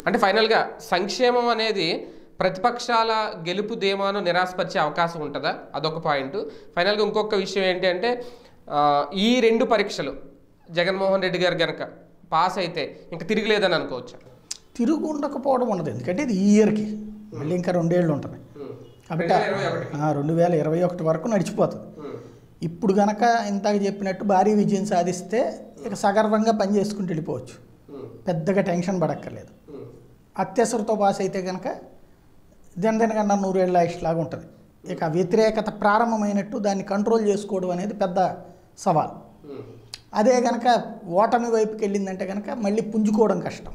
అంటే ఫైనల్గా సంక్షేమం అనేది ప్రతిపక్షాల గెలుపు ధీమాను నిరాశపరిచే అవకాశం ఉంటుందా అదొక పాయింట్ ఫైనల్గా ఇంకొక విషయం ఏంటి అంటే ఆ, ఈ రెండు పరీక్షలు జగన్మోహన్ రెడ్డి గారు గనక పాస్ అయితే ఇంకా తిరిగిలేదని అనుకోవచ్చు తిరుగు ఉండకపోవడం ఉండదు ఎందుకంటే ఇది ఈ ఇయర్కి మళ్ళీ ఇంకా రెండేళ్ళు ఉంటుంది కాబట్టి ఆ, రెండు వేల ఇరవై ఒకటి వరకు నడిచిపోతుంది ఇప్పుడు గనక ఇందాక చెప్పినట్టు భారీ విజయం సాధిస్తే ఇక సగర్వంగా పని చేసుకుంటూ వెళ్ళిపోవచ్చు పెద్దగా టెన్షన్ పడక్కర్లేదు అత్యవసరతో పాస్ అయితే కనుక దినదినకన్నా నూరేళ్ళ లాగా ఉంటుంది ఇక వ్యతిరేకత ప్రారంభమైనట్టు దాన్ని కంట్రోల్ చేసుకోవడం అనేది పెద్ద సవాల్ అదే కనుక ఓటమి వైపుకి వెళ్ళిందంటే కనుక మళ్ళీ పుంజుకోవడం కష్టం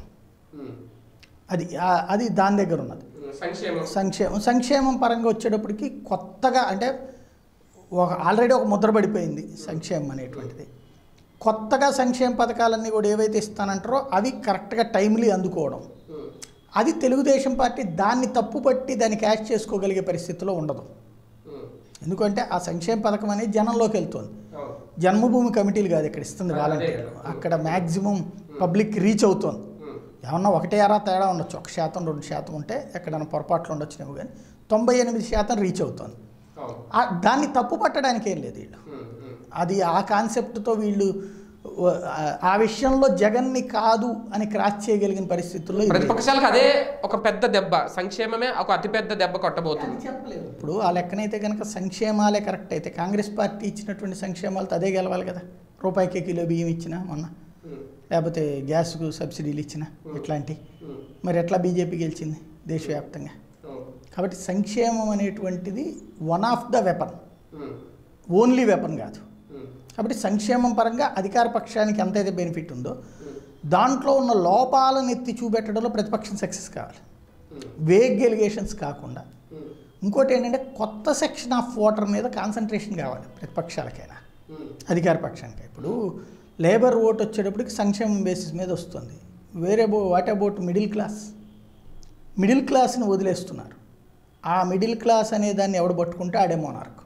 అది ఆ- అది దాని దగ్గర ఉన్నది సంక్షేమం సంక్షేమం సంక్షేమం పరంగా వచ్చేటప్పటికి కొత్తగా అంటే ఒక ఆల్రెడీ ఒక ముద్ర పడిపోయింది సంక్షేమం అనేటువంటిది కొత్తగా సంక్షేమ పథకాలన్నీ కూడా ఏవైతే ఇస్తానంటారో అవి కరెక్ట్గా టైమ్లీ అందుకోవడం అది తెలుగుదేశం పార్టీ దాన్ని తప్పుపట్టి దాన్ని క్యాష్ చేసుకోగలిగే పరిస్థితిలో ఉండదు ఎందుకంటే ఆ సంక్షేమ పథకం అనేది జనంలోకి వెళ్తుంది జన్మభూమి కమిటీలు కాదు ఇక్కడ ఇస్తుంది వాలంటీర్లు అక్కడ మ్యాక్సిమం పబ్లిక్ రీచ్ అవుతుంది ఏమన్నా ఒకటే అరా తేడా ఉండొచ్చు ఒక శాతం రెండు శాతం ఉంటే ఎక్కడైనా పొరపాట్లు ఉండొచ్చునేమో కానీ తొంభై ఎనిమిది శాతం రీచ్ అవుతుంది ఆ- దాన్ని తప్పు పట్టడానికి ఏం లేదు వీళ్ళు అది ఆ కాన్సెప్ట్తో వీళ్ళు వ- ఆ- ఆ విషయంలో జగన్ని కాదు అని క్రాస్ చేయగలిగిన పరిస్థితుల్లో ఇది లేదు. ప్రతిపక్షాలకు అదే ఒక పెద్ద దెబ్బ సంక్షేమమే ఒక అతిపెద్ద దెబ్బ కొట్టబోతుంది ఇప్పుడు ఆ లెక్కనైతే కనుక సంక్షేమాలే కరెక్ట్ అయితే కాంగ్రెస్ పార్టీ ఇచ్చినటువంటి సంక్షేమాలతో అదే గెలవాలి కదా రూపాయికి కిలో బియ్యం ఇచ్చినా మొన్న లేకపోతే గ్యాస్కు సబ్సిడీలు ఇచ్చినా ఇట్లాంటి మరి ఎట్లా బీజేపీ గెలిచింది దేశవ్యాప్తంగా కాబట్టి సంక్షేమం అనేటువంటిది one of the weapon only weapon కాదు కాబట్టి సంక్షేమం పరంగా అధికార పక్షానికి ఎంతైతే బెనిఫిట్ ఉందో దాంట్లో ఉన్న లోపాలను ఎత్తి చూపెట్టడంలో ప్రతిపక్షం సక్సెస్ కావాలి వేగ్ ఎలిగేషన్స్ కాకుండా ఇంకోటి ఏంటంటే కొత్త సెక్షన్ ఆఫ్ ఓటర్ మీద కాన్సన్ట్రేషన్ కావాలి ప్రతిపక్షాలకైనా అధికార పక్షానికి ఇప్పుడు లేబర్ ఓట్ వచ్చేటప్పటికి సంక్షేమం బేసిస్ మీద వస్తుంది వేరే బో what about middle class middle క్లాస్ని వదిలేస్తున్నారు ఆ మిడిల్ క్లాస్ అనే దాన్ని ఎవడు పట్టుకుంటే ఆడే మోనార్క్